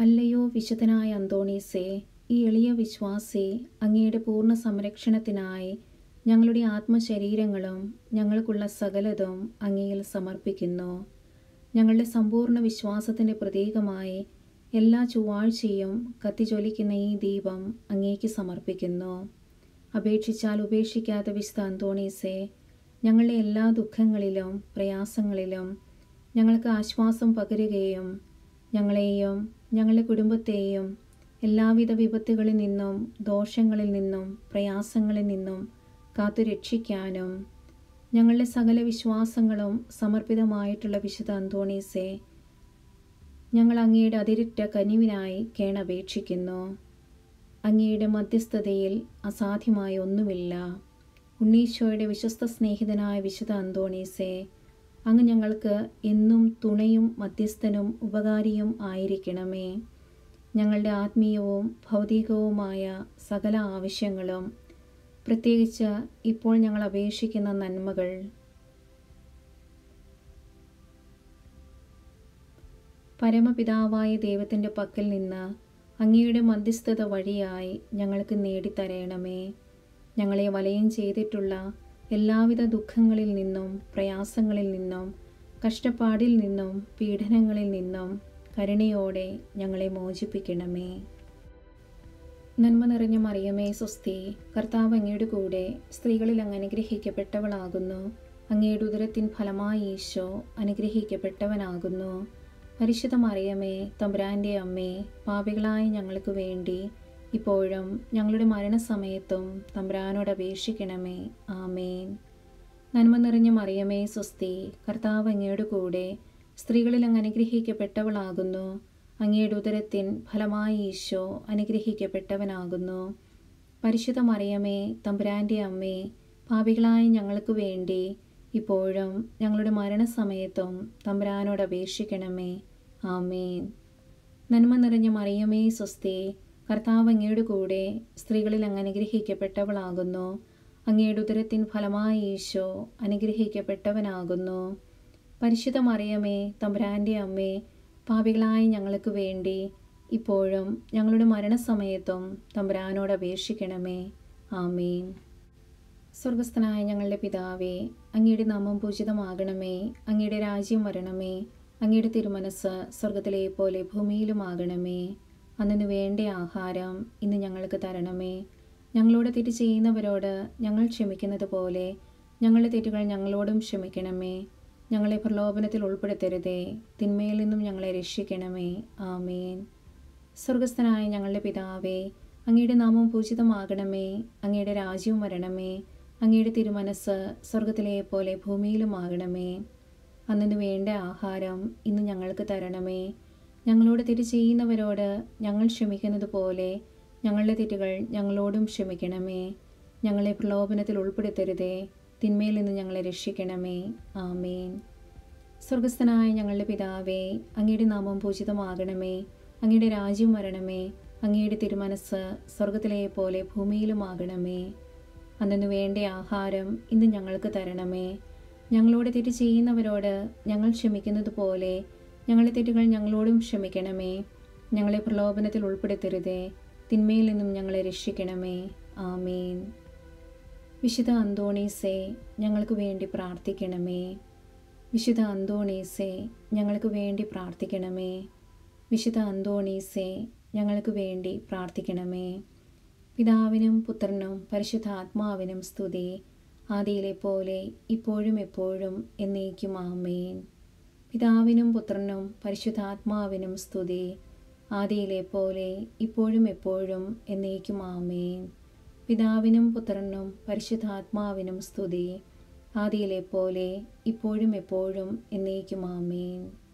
അല്ലയോ വിശുദ്ധനായ അന്തോണീസേ ഈ എളിയ വിശ്വാസി അങ്ങയുടെ പൂർണ്ണ സംരക്ഷണത്തിനായി ഞങ്ങളുടെ ആത്മശരീരങ്ങളും ഞങ്ങൾക്കുള്ള സകലതും അങ്ങയിൽ സമർപ്പിക്കുന്നു ഞങ്ങളുടെ സമ്പൂർണ്ണ വിശ്വാസത്തിൻ്റെ പ്രതീകമായി എല്ലാ ചൊവ്വാഴ്ചയും കത്തിജ്വലിക്കുന്ന ഈ ദീപം അങ്ങേക്ക് സമർപ്പിക്കുന്നു അപേക്ഷിച്ചാൽ ഉപേക്ഷിക്കാത്ത വിശുദ്ധ അന്തോണീസേ ഞങ്ങളുടെ എല്ലാ ദുഃഖങ്ങളിലും പ്രയാസങ്ങളിലും ഞങ്ങൾക്ക് ആശ്വാസം പകരുകയും ഞങ്ങളെയും ഞങ്ങളുടെ കുടുംബത്തെയും എല്ലാവിധ വിപത്തുകളിൽ നിന്നും ദോഷങ്ങളിൽ നിന്നും പ്രയാസങ്ങളിൽ നിന്നും കാത്തു രക്ഷിക്കാനും ഞങ്ങളുടെ സകല വിശ്വാസങ്ങളും സമർപ്പിതമായിട്ടുള്ള വിശുദ്ധ അന്തോണീസെ ഞങ്ങൾ അങ്ങയുടെ അതിരിറ്റ കനിവിനായി കേണപേക്ഷിക്കുന്നു അങ്ങയുടെ മധ്യസ്ഥതയിൽ അസാധ്യമായ ഒന്നുമില്ല ഉണ്ണീശോയുടെ വിശ്വസ്ത സ്നേഹിതനായ വിശുദ്ധ അന്തോണീസെ അങ്ങ് ഞങ്ങൾക്ക് എന്നും തുണയും മധ്യസ്ഥനും ഉപകാരിയും ആയിരിക്കണമേ ഞങ്ങളുടെ ആത്മീയവും ഭൗതികവുമായ സകല ആവശ്യങ്ങളും പ്രത്യേകിച്ച് ഇപ്പോൾ ഞങ്ങൾ അപേക്ഷിക്കുന്ന നന്മകൾ പരമപിതാവായ ദൈവത്തിൻ്റെ പക്കൽ നിന്ന് അങ്ങയുടെ മധ്യസ്ഥത വഴിയായി ഞങ്ങൾക്ക് നേടിത്തരയണമേ ഞങ്ങളെ വലയം ചെയ്തിട്ടുള്ള എല്ലാവിധ ദുഃഖങ്ങളിൽ നിന്നും പ്രയാസങ്ങളിൽ നിന്നും കഷ്ടപ്പാടിൽ നിന്നും പീഡനങ്ങളിൽ നിന്നും കരുണയോടെ ഞങ്ങളെ മോചിപ്പിക്കണമേ നന്മ നിറഞ്ഞ മറിയമേ സ്വസ്തി കർത്താവ് അങ്ങയുടെ കൂടെ സ്ത്രീകളിൽ അങ്ങ് അനുഗ്രഹിക്കപ്പെട്ടവളാകുന്നു അങ്ങയുടെ ഉദരത്തിൻ ഫലമായി ഈശോ അനുഗ്രഹിക്കപ്പെട്ടവനാകുന്നു പരിശുദ്ധ മറിയമേ തമ്പുരാൻ്റെ അമ്മേ പാപികളായ ഞങ്ങൾക്ക് വേണ്ടി ഇപ്പോഴും ഞങ്ങളുടെ മരണസമയത്തും തമ്പുരാനോട് അപേക്ഷിക്കണമേ ആമേൻ നന്മ നിറഞ്ഞ മറിയമേ സ്വസ്തി കർത്താവ് അങ്ങയുടെ കൂടെ സ്ത്രീകളിൽ അങ്ങ് അനുഗ്രഹിക്കപ്പെട്ടവളാകുന്നു അങ്ങയുടെ ഉദരത്തിൻ ഫലമായി ഈശോ അനുഗ്രഹിക്കപ്പെട്ടവനാകുന്നു പരിശുദ്ധ മറിയമേ തമ്പുരാൻ്റെ അമ്മേ പാപികളായ ഞങ്ങൾക്ക് വേണ്ടി ഇപ്പോഴും ഞങ്ങളുടെ മരണസമയത്തും തമ്പുരാനോട് അപേക്ഷിക്കണമേ ആമേൻ നന്മ നിറഞ്ഞ മറിയമേ സ്വസ്തി കർത്താവ് അങ്ങയുടെ കൂടെ സ്ത്രീകളിൽ അങ്ങ് അനുഗ്രഹിക്കപ്പെട്ടവളാകുന്നു അങ്ങയുടെ ഉദരത്തിൻ ഫലമായി ഈശോ അനുഗ്രഹിക്കപ്പെട്ടവനാകുന്നു പരിശുദ്ധ മറിയമേ തമ്പുരാൻ്റെ അമ്മേ പാപികളായ ഞങ്ങൾക്ക് വേണ്ടി ഇപ്പോഴും ഞങ്ങളുടെ മരണസമയത്തും തമ്പുരാനോട് അപേക്ഷിക്കണമേ ആമേൻ സ്വർഗസ്ഥനായ ഞങ്ങളുടെ പിതാവേ അങ്ങയുടെ നാമം പൂജിതമാകണമേ അങ്ങയുടെ രാജ്യം വരണമേ അങ്ങയുടെ തിരുമനസ് സ്വർഗത്തിലെ പോലെ ഭൂമിയിലുമാകണമേ അന്നു വേണ്ട ആഹാരം ഇന്ന് ഞങ്ങൾക്ക് തരണമേ ഞങ്ങളോട് തെറ്റ് ചെയ്യുന്നവരോട് ഞങ്ങൾ ക്ഷമിക്കുന്നത് പോലെ ഞങ്ങളുടെ തെറ്റുകൾ ഞങ്ങളോടും ക്ഷമിക്കണമേ ഞങ്ങളെ പ്രലോഭനത്തിൽ ഉൾപ്പെടുത്തരുതേ തിന്മയിൽ നിന്നും ഞങ്ങളെ രക്ഷിക്കണമേ ആമേൻ സ്വർഗസ്ഥനായ ഞങ്ങളുടെ പിതാവേ അങ്ങയുടെ നാമം പൂജിതമാകണമേ അങ്ങയുടെ രാജ്യവും വരണമേ അങ്ങയുടെ തിരുമനസ് സ്വർഗത്തിലെ പോലെ ഭൂമിയിലുമാകണമേ അന്നു വേണ്ട ആഹാരം ഇന്ന് ഞങ്ങൾക്ക് തരണമേ ഞങ്ങളോട് തെറ്റ് ചെയ്യുന്നവരോട് ഞങ്ങൾ ക്ഷമിക്കുന്നത് പോലെ ഞങ്ങളുടെ തെറ്റുകൾ ഞങ്ങളോടും ക്ഷമിക്കണമേ ഞങ്ങളെ പ്രലോഭനത്തിൽ ഉൾപ്പെടുത്തരുതേ തിന്മയിൽ നിന്ന് ഞങ്ങളെ രക്ഷിക്കണമേ ആമേൻ സ്വർഗസ്ഥനായ ഞങ്ങളുടെ പിതാവേ അങ്ങയുടെ നാമം പൂജിതമാകണമേ അങ്ങയുടെ രാജ്യം വരണമേ അങ്ങയുടെ തിരുമനസ് സ്വർഗത്തിലെ പോലെ ഭൂമിയിലുമാകണമേ അന്നു വേണ്ട ആഹാരം ഇന്ന് ഞങ്ങൾക്ക് തരണമേ ഞങ്ങളോട് തെറ്റ് ചെയ്യുന്നവരോട് ഞങ്ങൾ ക്ഷമിക്കുന്നത് പോലെ ഞങ്ങളുടെ തെറ്റുകൾ ഞങ്ങളോടും ക്ഷമിക്കണമേ ഞങ്ങളെ പ്രലോഭനത്തിൽ ഉൾപ്പെടുത്തരുതേ തിന്മയിൽ നിന്നും ഞങ്ങളെ രക്ഷിക്കണമേ ആമേൻ വിശുദ്ധ അന്തോണീസെ ഞങ്ങൾക്ക് വേണ്ടി പ്രാർത്ഥിക്കണമേ വിശുദ്ധ അന്തോണീസെ ഞങ്ങൾക്ക് വേണ്ടി പ്രാർത്ഥിക്കണമേ വിശുദ്ധ അന്തോണീസെ ഞങ്ങൾക്ക് വേണ്ടി പ്രാർത്ഥിക്കണമേ പിതാവിനും പുത്രനും പരിശുദ്ധാത്മാവിനും സ്തുതി ആദിയിലെ പോലെ ഇപ്പോഴും എപ്പോഴും എന്നേക്കും ആമേൻ പിതാവിനും പുത്രനും പരിശുദ്ധാത്മാവിനും സ്തുതി ആദിയിലെ പോലെ ഇപ്പോഴും എപ്പോഴും എന്നേക്കും ആമേൻ പിതാവിനും പുത്രനും പരിശുദ്ധാത്മാവിനും സ്തുതി ആദിയിലെ പോലെ ഇപ്പോഴും എപ്പോഴും എന്നേക്കും ആമേൻ